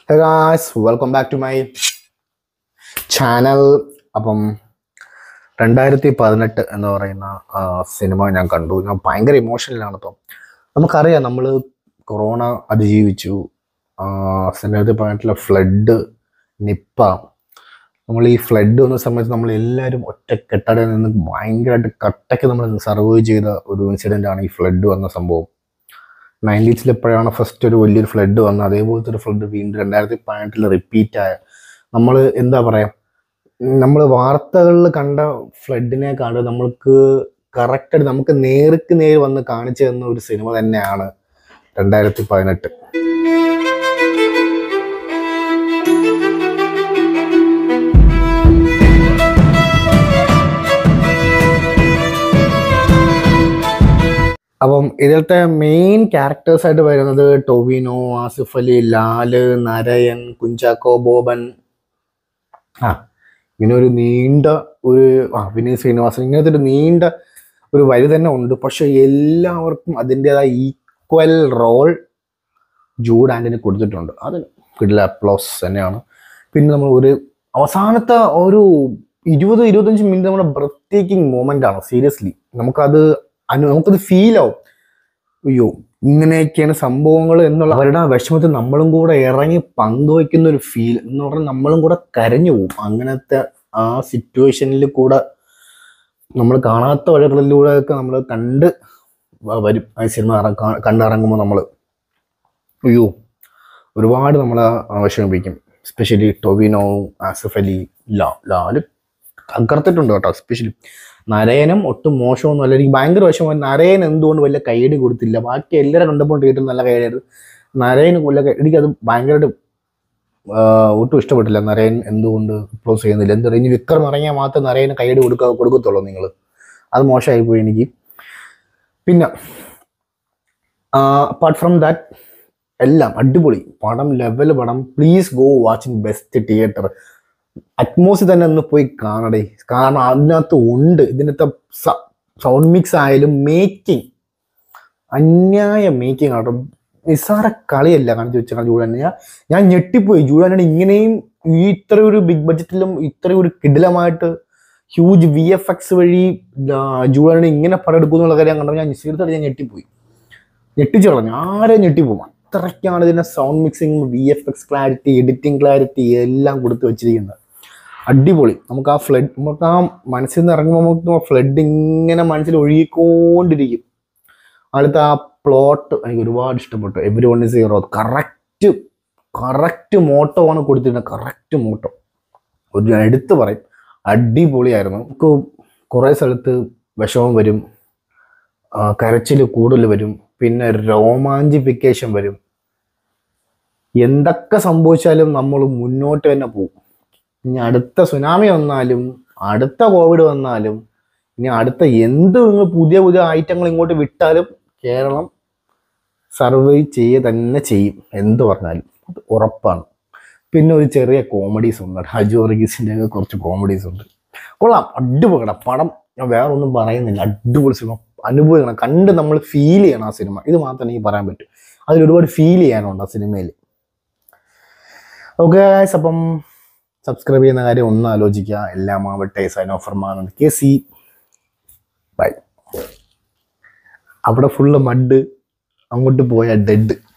hey guys welcome back to my channel അപ്പം രണ്ടായിരത്തി പതിനെട്ട് എന്ന് പറയുന്ന ആ, സിനിമ ഞാൻ കണ്ടു ഞാൻ ഭയങ്കര ഇമോഷണലാണ് ഇപ്പം നമുക്കറിയാം നമ്മൾ കൊറോണ അതിജീവിച്ചു ആ, രണ്ടായിരത്തി പതിനെട്ടിലെ ഫ്ലഡ് നിപ്പ നമ്മൾ ഈ ഫ്ലഡ് വന്ന സമയത്ത് നമ്മൾ എല്ലാവരും ഒറ്റക്കെട്ടടയിൽ നിന്ന് ഭയങ്കരമായിട്ട് കട്ടയ്ക്ക് നമ്മൾ സർവൈവ് ചെയ്ത ഒരു ഇൻസിഡൻ്റ് ആണ് ഈ ഫ്ലഡ് വന്ന സംഭവം നയൻറ്റീസിൽ എപ്പോഴാണ് ഫസ്റ്റ് ഒരു വലിയൊരു ഫ്ലഡ് വന്നത് അതേപോലത്തെ ഒരു ഫ്ലഡ് വീണ്ടും രണ്ടായിരത്തി പതിനെട്ടിൽ റിപ്പീറ്റ് ആയ നമ്മൾ എന്താ പറയാ നമ്മൾ വാർത്തകളിൽ കണ്ട ഫ്ലഡിനെക്കാളും നമ്മൾക്ക് കറക്റ്റായിട്ട് നമുക്ക് നേർക്ക് നേര് വന്ന് കാണിച്ചു തന്ന ഒരു സിനിമ തന്നെയാണ് രണ്ടായിരത്തി പതിനെട്ട് അപ്പം ഇതിലത്തെ മെയിൻ ക്യാരക്ടേഴ്സ് ആയിട്ട് വരുന്നത് ടൊവിനോ ആസിഫ് അലി ലാല് നരയൻ കുഞ്ചാക്കോ ബോബൻ ആ ഇങ്ങനെ ഒരു നീണ്ട ഒരു ആ വിനീത് ശ്രീനിവാസൻ ഇങ്ങനത്തെ ഒരു നീണ്ട ഒരു വരി തന്നെ ഉണ്ട് പക്ഷെ എല്ലാവർക്കും അതിൻ്റെതായ ഈക്വൽ റോൾ ജൂഡ് ആൻ്റണി കൊടുത്തിട്ടുണ്ട് അത് കിടില അപ്ലോസ് തന്നെയാണ് പിന്നെ നമ്മൾ ഒരു അവസാനത്തെ ഒരു ഇരുപത് ഇരുപത്തഞ്ച് മിനിറ്റ് നമ്മുടെ ബ്രത്ത് ടേക്കിംഗ് മൂമെൻ്റ് ആണ് സീരിയസ്ലി നമുക്കത് അനു നമുക്കത് ഫീൽ ആവും അയ്യോ ഇങ്ങനെയൊക്കെയാണ് സംഭവങ്ങൾ എന്നുള്ള അവരുടെ ആ വിഷമത്തിൽ നമ്മളും കൂടെ ഇറങ്ങി പങ്കുവെക്കുന്ന ഒരു ഫീൽ എന്ന് പറഞ്ഞാൽ നമ്മളും കൂടെ കരഞ്ഞു പോകും അങ്ങനത്തെ ആ സിറ്റുവേഷനിൽ കൂടെ നമ്മൾ കാണാത്ത വഴികളിലൂടെ ഒക്കെ നമ്മൾ കണ്ട് വ- വരും ആ സിനിമ ഇറ- കാ- കണ്ടിറങ്ങുമ്പോൾ നമ്മൾ അയ്യോ ഒരുപാട് നമ്മളെ വിഷമിപ്പിക്കും എസ്പെഷ്യലി ടൊവിനോ ആസിഫ് അലി ലാ ലാല് തകർത്തിട്ടുണ്ട് കേട്ടോ എസ്പെഷ്യലി നരയനും ഒട്ടും മോശമൊന്നും അല്ല എനിക്ക് ഭയങ്കര വിഷമം നരയൻ എന്തുകൊണ്ട് വലിയ കൈയടി കൊടുത്തില്ല ബാക്കി എല്ലാവരും കണ്ടപ്പോൾ തിയേറ്ററിൽ നല്ല കൈയടി നരയന് കൊല്ല എനിക്കത് ഭയങ്കരമായിട്ട് ആഹ് ഒട്ടും ഇഷ്ടപ്പെട്ടില്ല നരയൻ എന്തുകൊണ്ട് ക്ലോസ് ചെയ്യുന്നില്ല എന്താ പറയുക ഇനി വിക്രം ഇറങ്ങിയാൽ മാത്രം നരയന് കൈയടി കൊടുക്ക കൊടുക്കത്തുള്ളൂ നിങ്ങൾ അത് മോശമായി പോയി എനിക്ക് പിന്നെ അപ്പാർട്ട് ഫ്രം ദാറ്റ് എല്ലാം അടിപൊളി പടം ലെവൽ പടം please go watching best theatre അറ്റ്മോസിൽ തന്നെ ഒന്ന് പോയി കാണടേ കാരണം അതിനകത്ത് ഉണ്ട് ഇതിനകത്തെ സൗണ്ട് മിക്സ് ആയാലും മേക്കിംഗ് അന്യായ മേക്കിംഗ് ആട്ടോ നിസ്സാര കളിയല്ല കാണിച്ചു വെച്ചാൽ ജൂഡാൻ ഞാൻ ഞാൻ ഞെട്ടിപ്പോയി ജൂഡാനാണ് ഇങ്ങനെയും ഈ ഇത്ര ഒരു ബിഗ് ബഡ്ജറ്റിലും ഇത്ര ഒരു കിടിലമായിട്ട് ഹ്യൂജ് വി എഫ് എക്സ് വഴി ജൂഡാനാണ് ഇങ്ങനെ പടം എടുക്കുന്നുള്ള കാര്യം കണ്ടപ്പോൾ ഞാൻ സീരിയസായിട്ട് ഞാൻ ഞെട്ടിപ്പോയി ഞെട്ടിച്ചു കളഞ്ഞു ആരെ ഞെട്ടിപ്പോകും അത്രയ്ക്കാണ് ഇതിന്റെ sound mixing V F X clarity editing clarity എല്ലാം കൊടുത്ത് വെച്ചിരിക്കുന്നത് അടിപൊളി നമുക്ക് ആ ഫ്ലഡ് നമുക്ക് ആ മനസ്സിൽ നിന്ന് ഇറങ്ങുമ്പോൾ നമുക്ക് ഫ്ലഡ് ഇങ്ങനെ മനസ്സിൽ ഒഴുകിക്കൊണ്ടിരിക്കും അടുത്ത ആ പ്ലോട്ട് എനിക്ക് ഒരുപാട് ഇഷ്ടപ്പെട്ടു every one is hero correct correct motto ആണ് കൊടുത്തിരുന്നത് കറക്റ്റ് മോട്ടോ ഒരു ഞാൻ എടുത്ത് പറയും അടിപൊളിയായിരുന്നു നമുക്ക് കുറേ സ്ഥലത്ത് വിഷമം വരും കരച്ചിൽ കൂടുതൽ വരും പിന്നെ രോമാഞ്ചിഫിക്കേഷൻ വരും എന്തൊക്കെ സംഭവിച്ചാലും നമ്മൾ മുന്നോട്ട് തന്നെ പോകും ഇനി അടുത്ത സുനാമി വന്നാലും അടുത്ത കോവിഡ് വന്നാലും ഇനി അടുത്ത എന്ത് നിങ്ങൾ പുതിയ പുതിയ ഐറ്റങ്ങൾ ഇങ്ങോട്ട് വിട്ടാലും കേരളം സർവൈവ് ചെയ്യുക തന്നെ ചെയ്യും എന്ത് പറഞ്ഞാലും അത് ഉറപ്പാണ് പിന്നെ ഒരു ചെറിയ കോമഡീസ് ഉണ്ട് ഹജു വർഗീസിൻ്റെ ഒക്കെ കുറച്ച് കോമഡീസ് ഉണ്ട് കൊള്ളാം അടിപൊളിയാണ് പടം ഞാൻ വേറെ ഒന്നും പറയുന്നില്ല അടിപൊളി സിനിമ അനുഭവിക്കണം കണ്ട് നമ്മൾ ഫീൽ ചെയ്യണം ആ സിനിമ ഇത് മാത്രമേ എനിക്ക് പറയാൻ പറ്റൂ അതിൽ ഒരുപാട് ഫീൽ ചെയ്യാനുണ്ട് ആ സിനിമയിൽ ഓക്കെ അപ്പം സബ്സ്ക്രൈബ് ചെയ്യുന്ന കാര്യം ഒന്ന് ആലോചിക്കുക എല്ലാം ആവട്ടെ സൈൻ ഓഫർമാൻ കെ സി ബൈ അവിടെ ഫുള്ള് മഡ് അങ്ങോട്ട് പോയ ഡെഡ്